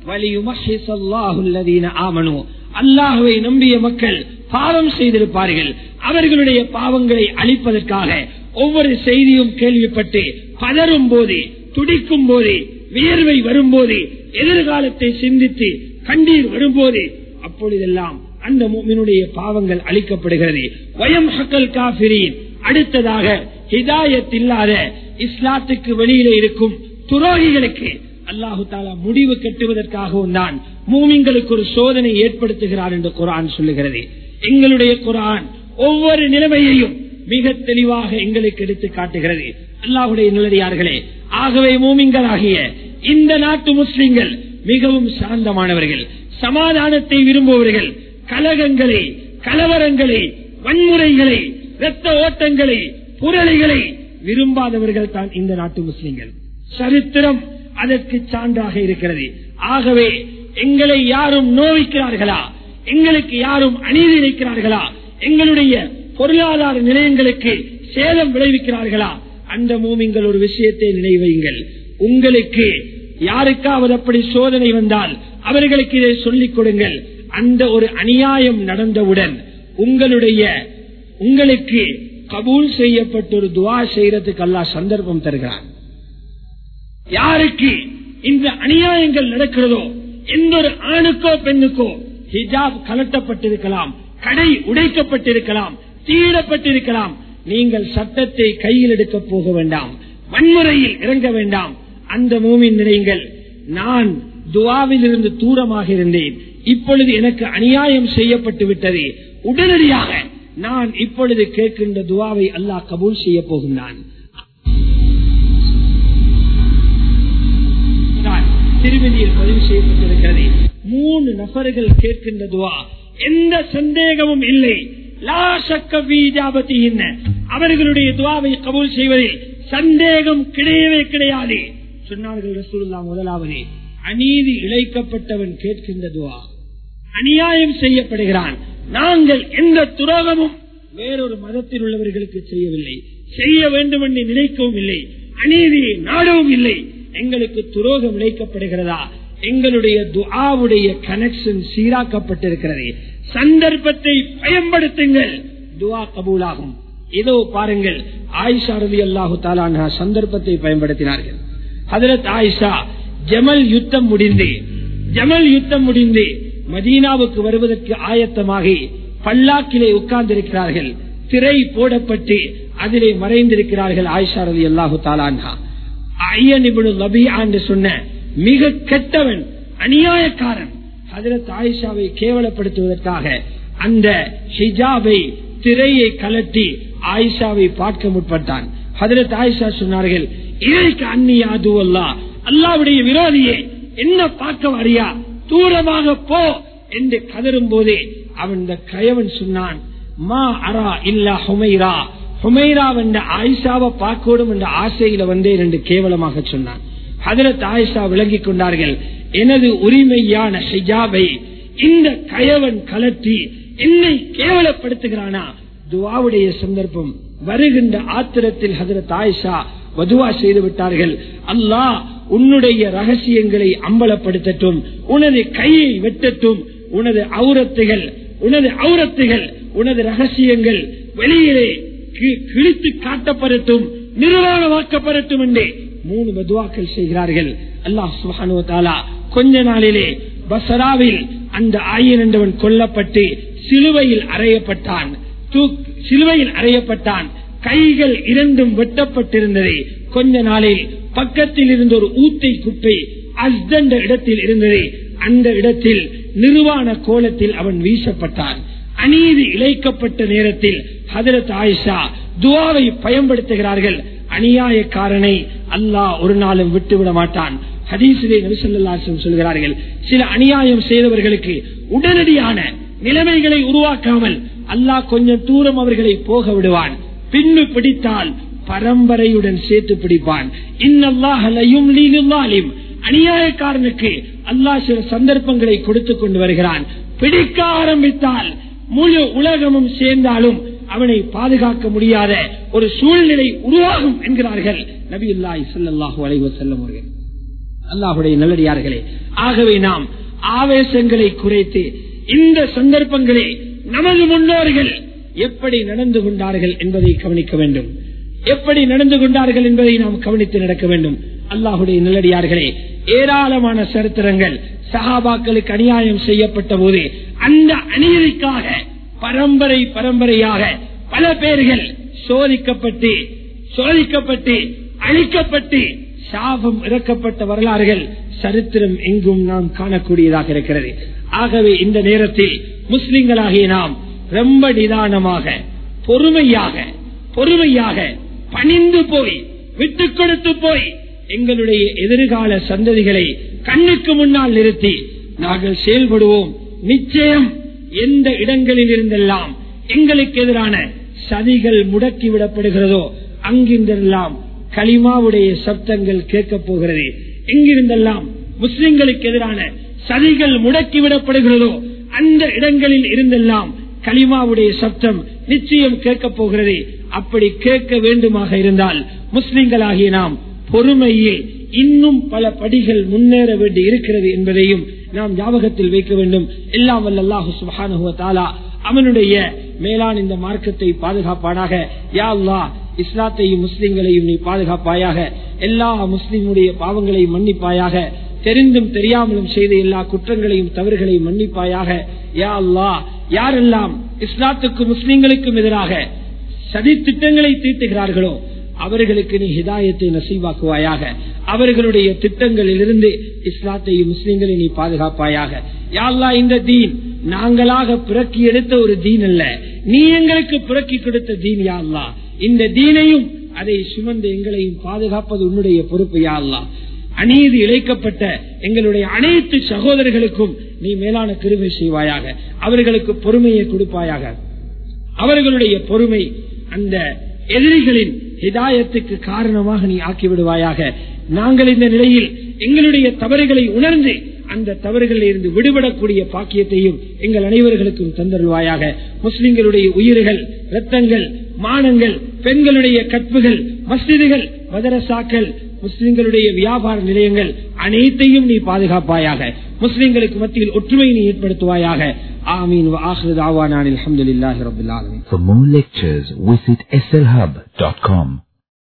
A: ஆமனு அல்லாஹுவை நம்பிய மக்கள் பாவம் செய்திருப்பார்கள் அவர்களுடைய பாவங்களை அழிப்பதற்காக ஒவ்வொரு செய்தியும் கேள்விப்பட்டு பதறும் போது துடிக்கும் போது வியர்வை வரும்போது எதிர்காலத்தை சிந்தித்து கண்ணீர் வரும்போது அப்பொழுதெல்லாம் அந்த மூமினுடைய பாவங்கள் அளிக்கப்படுகிறது வயம் ஹக்கல் காபிரின் அடுத்ததாக ஹிதாயத் இல்லாத இஸ்லாத்துக்கு வெளியிலே இருக்கும் துரோகிகளுக்கு அல்லாஹு தாலா முடிவு கட்டுவதற்காகவும் தான் மூமிங்களுக்கு ஒரு சோதனை ஏற்படுத்துகிறார் என்று குரான் சொல்லுகிறது எங்களுடைய குரான் ஒவ்வொரு நிலைமையையும் மிக தெளிவாக எங்களுக்கு எடுத்து காட்டுகிறது அல்லாஹுடைய நிலடியார்களே ஆகவே மூமிங்களாகிய இந்த நாட்டு முஸ்லிம்கள் மிகவும் சாந்தமானவர்கள் சமாதானத்தை விரும்புபவர்கள் கலகங்களை கலவரங்களை வன்முறைகளை இரத்த ஓட்டங்களை புரளைகளை விரும்பாதவர்கள் தான் இந்த நாட்டு முஸ்லிம்கள் சரித்திரம் அதற்கு சான்றாக இருக்கிறது ஆகவே எங்களை யாரும் நோவிக்கிறார்களா எங்களுக்கு யாரும் அநீதி இழைக்கிறார்களா எங்களுடைய பொருளாதார நிலையங்களுக்கு சேதம் விளைவிக்கிறார்களா அந்த மூமிங்கள் ஒரு விஷயத்தை நினைவையுங்கள் உங்களுக்கு யாருக்காவது அப்படி சோதனை வந்தால் அவர்களுக்கு இதை சொல்லிக் கொடுங்கள் அந்த ஒரு அநியாயம் நடந்தவுடன் உங்களுடைய உங்களுக்கு கபூல் செய்யப்பட்ட ஒரு துவா செய்யறதுக்கு அல்லா சந்தர்ப்பம் தருகிறான் யாருக்கு இந்த அநியாயங்கள் நடக்கிறதோ எந்த ஒரு ஆணுக்கோ பெண்ணுக்கோ ஹிஜாப் கலட்டப்பட்டிருக்கலாம் கடை உடைக்கப்பட்டிருக்கலாம் தீடப்பட்டிருக்கலாம் நீங்கள் சட்டத்தை கையில் எடுக்க போக வேண்டாம் வன்முறையில் இறங்க வேண்டாம் அந்த மூமின் நிலையங்கள் நான் துவாவில் இருந்து தூரமாக இருந்தேன் இப்பொழுது எனக்கு அநியாயம் செய்யப்பட்டு விட்டது உடனடியாக நான் இப்பொழுது கேட்கின்ற துவாவை அல்லாஹ் கபூல் செய்ய போகின்றான் திருமதியில் பதிவு செய்யப்பட்டிருக்கிறது மூணு நபர்கள் கேட்கின்ற துவா எந்த சந்தேகமும் இல்லை அவர்களுடைய துவாவை கபூல் செய்வதில் சந்தேகம் கிடையவே கிடையாது சொன்னார்கள் ரசூல்லா முதலாவது அநீதி இழைக்கப்பட்டவன் கேட்கின்ற துவா அநியாயம் செய்யப்படுகிறான் நாங்கள் எந்த துரோகமும் வேறொரு மதத்தில் உள்ளவர்களுக்கு செய்யவில்லை செய்ய வேண்டும் என்று நினைக்கவும் இல்லை அநீதியை நாடவும் இல்லை எங்களுக்கு துரோகம் இழைக்கப்படுகிறதா எங்களுடைய துஆவுடைய கனெக்ஷன் சீராக்கப்பட்டிருக்கிறது சந்தர்ப்பத்தை பயன்படுத்துங்கள் துவா கபூலாகும் இதோ பாருங்கள் ஆயிஷா ரவி அல்லாஹு தாலான சந்தர்ப்பத்தை பயன்படுத்தினார்கள் ஹதரத் ஆயிஷா ஜமல் யுத்தம் முடிந்து ஜமல் யுத்தம் முடிந்து மதீனாவுக்கு வருவதற்கு ஆயத்தமாகி பல்லாக்கிலே உட்கார்ந்திருக்கிறார்கள் திரை போடப்பட்டு அதிலே மறைந்திருக்கிறார்கள் ஆயிஷா ரவி அல்லாஹு தாலான்ஹா என்று சொன்ன மிக கெட்டவன் அநியாயக்காரன் ஹதரத் ஆயிஷாவை கேவலப்படுத்துவதற்காக அந்த ஹிஜாபை திரையை கலட்டி ஆயிஷாவை பார்க்க முற்பட்டான் ஹதரத் ஆயிஷா சொன்னார்கள் இறைக்கு அந்நியாது அல்லா அல்லாவுடைய விரோதியே என்ன பார்க்க வரியா தூரமாக போ என்று கதரும் போதே அவன் இந்த கயவன் சொன்னான் மா அரா இல்லா ஹுமைரா ஹுமைரா என்ற ஆயிஷாவை பார்க்கணும் என்ற ஆசையில வந்தேன் என்று கேவலமாக சொன்னான் ஹதரத் ஆயிஷா விளங்கிக் கொண்டார்கள் எனது உரிமையான ஹிஜாபை இந்த கயவன் கலட்டி என்னை கேவலப்படுத்துகிறானா துவாவுடைய சந்தர்ப்பம் வருகின்ற ஆத்திரத்தில் ஹதரத் ஆயிஷா வதுவா செய்து விட்டார்கள் அல்லாஹ் உன்னுடைய ரகசியங்களை அம்பலப்படுத்தட்டும் உனது கையை வெட்டட்டும் உனது அவுரத்துகள் உனது அவுரத்துகள் உனது ரகசியங்கள் வெளியிலே கிழித்து காட்டப்படட்டும் நிர்வாணமாக்கப்படட்டும் என்றே மூணு பதுவாக்கள் செய்கிறார்கள் அல்லாஹ் சுஹானு தாலா கொஞ்ச நாளிலே பசராவில் அந்த ஆயன் என்றவன் கொல்லப்பட்டு சிலுவையில் அறையப்பட்டான் சிலுவையில் அறையப்பட்டான் கைகள் இரண்டும் வெட்டப்பட்டிருந்தது கொஞ்ச நாளில் பக்கத்தில் இருந்த ஒரு ஊத்தை குப்பை அஸ்தண்ட இடத்தில் இருந்தது அந்த இடத்தில் நிர்வாண கோலத்தில் அவன் வீசப்பட்டான் அநீதி இழைக்கப்பட்ட நேரத்தில் ஹதரத் ஆயிஷா துவாவை பயன்படுத்துகிறார்கள் அநியாயக்காரனை அல்லாஹ் ஒரு நாளும் விட்டுவிட மாட்டான் ஹதீசிலே நபிசல்லாசம் சொல்கிறார்கள் சில அநியாயம் செய்தவர்களுக்கு உடனடியான நிலைமைகளை உருவாக்காமல் அல்லாஹ் கொஞ்சம் தூரம் அவர்களை போக விடுவான் பின்னு பிடித்தால் பரம்பரையுடன் சேர்த்து பிடிப்பான் இன்னல்லாஹலையும் அநியாயக்காரனுக்கு அல்லாஹ் சில சந்தர்ப்பங்களை கொடுத்து கொண்டு வருகிறான் பிடிக்க ஆரம்பித்தால் முழு உலகமும் சேர்ந்தாலும் அவனை பாதுகாக்க முடியாத ஒரு சூழ்நிலை உருவாகும் என்கிறார்கள் நபி அல்லாஹி சல்லாஹூ அலைவ செல்லும் அவர்கள் அல்லாஹுடைய நல்லடியார்களே ஆகவே நாம் ஆவேசங்களை குறைத்து இந்த சந்தர்ப்பங்களே நமது முன்னோர்கள் எப்படி நடந்து கொண்டார்கள் என்பதை கவனிக்க வேண்டும் எப்படி நடந்து கொண்டார்கள் என்பதை நாம் கவனித்து நடக்க வேண்டும் அல்லாஹுடைய நல்லடியார்களே ஏராளமான சரித்திரங்கள் சஹாபாக்களுக்கு அநியாயம் செய்யப்பட்ட போது அந்த அநீதிக்காக பரம்பரை பரம்பரையாக பல பேர்கள் சோதிக்கப்பட்டு சோதிக்கப்பட்டு அழிக்கப்பட்டு சாபம் இறக்கப்பட்ட வரலாறுகள் சரித்திரம் எங்கும் நாம் காணக்கூடியதாக இருக்கிறது ஆகவே இந்த நேரத்தில் முஸ்லிம்களாகிய நாம் ரொம்ப நிதானமாக பொறுமையாக பொறுமையாக பணிந்து போய் விட்டுக் கொடுத்து போய் எங்களுடைய எதிர்கால சந்ததிகளை கண்ணுக்கு முன்னால் நிறுத்தி நாங்கள் செயல்படுவோம் நிச்சயம் எந்த இடங்களில் இருந்தெல்லாம் எங்களுக்கு எதிரான சதிகள் முடக்கிவிடப்படுகிறதோ அங்கிருந்தெல்லாம் களிமாவுடைய சப்தங்கள் கேட்கப் போகிறது எங்கிருந்தெல்லாம் முஸ்லிம்களுக்கு எதிரான சதிகள் முடக்கிவிடப்படுகிறதோ அந்த இடங்களில் இருந்தெல்லாம் களிமாவுடைய சப்தம் நிச்சயம் கேட்கப் போகிறது அப்படி கேட்க வேண்டுமாக இருந்தால் முஸ்லிம்களாகிய நாம் பொறுமையில் இன்னும் பல படிகள் முன்னேற வேண்டி இருக்கிறது என்பதையும் நாம் ஞாபகத்தில் வைக்க வேண்டும் எல்லாம் வல்ல அல்லாஹு சுபஹானஹு தாலா அவனுடைய மேலான் இந்த மார்க்கத்தை பாதுகாப்பானாக யா அல்லாஹ் இஸ்லாத்தையும் முஸ்லிம்களையும் நீ பாதுகாப்பாயாக எல்லா முஸ்லிமுடைய பாவங்களையும் மன்னிப்பாயாக தெரிந்தும் தெரியாமலும் செய்த எல்லா குற்றங்களையும் தவறுகளையும் மன்னிப்பாயாக யா அல்லாஹ் யாரெல்லாம் இஸ்லாத்துக்கும் முஸ்லிம்களுக்கும் எதிராக சதி திட்டங்களை தீட்டுகிறார்களோ அவர்களுக்கு நீ ஹிதாயத்தை நசீவாக்குவாயாக அவர்களுடைய திட்டங்களில் இருந்து இஸ்லாத்தையும் முஸ்லிம்களை நீ பாதுகாப்பாயாக யாழ்லா இந்த தீன் நாங்களாக புரக்கி எடுத்த ஒரு தீன் அல்ல நீ எங்களுக்கு புரக்கி கொடுத்த தீன் யாழ்லா இந்த தீனையும் அதை சுமந்து எங்களையும் பாதுகாப்பது உன்னுடைய பொறுப்பு யாழ்லா அநீதி இழைக்கப்பட்ட எங்களுடைய அனைத்து சகோதரர்களுக்கும் நீ மேலான கிருமை செய்வாயாக அவர்களுக்கு பொறுமையை கொடுப்பாயாக அவர்களுடைய பொறுமை அந்த எதிரிகளின் ஹிதாயத்துக்கு காரணமாக நீ ஆக்கிவிடுவாயாக நாங்கள் இந்த நிலையில் எங்களுடைய தவறுகளை உணர்ந்து அந்த தவறுகளில் இருந்து விடுபடக்கூடிய பாக்கியத்தையும் எங்கள் அனைவர்களுக்கும் தந்தருவாயாக முஸ்லிம்களுடைய உயிர்கள் ரத்தங்கள் மானங்கள் பெண்களுடைய கற்புகள் மஸ்ஜிதுகள் மதரசாக்கள் முஸ்லிம்களுடைய வியாபார நிலையங்கள் அனைத்தையும் நீ பாதுகாப்பாயாக முஸ்லிம்களுக்கு மத்தியில் ஒற்றுமை நீ ஏற்படுத்துவாயாக ஆமீன் ஆஹ்ரு தாவானான் அல்ஹம்துலில்லாஹி ரப்பில் ஆலமீன்
C: For more lectures, visit slhub.com.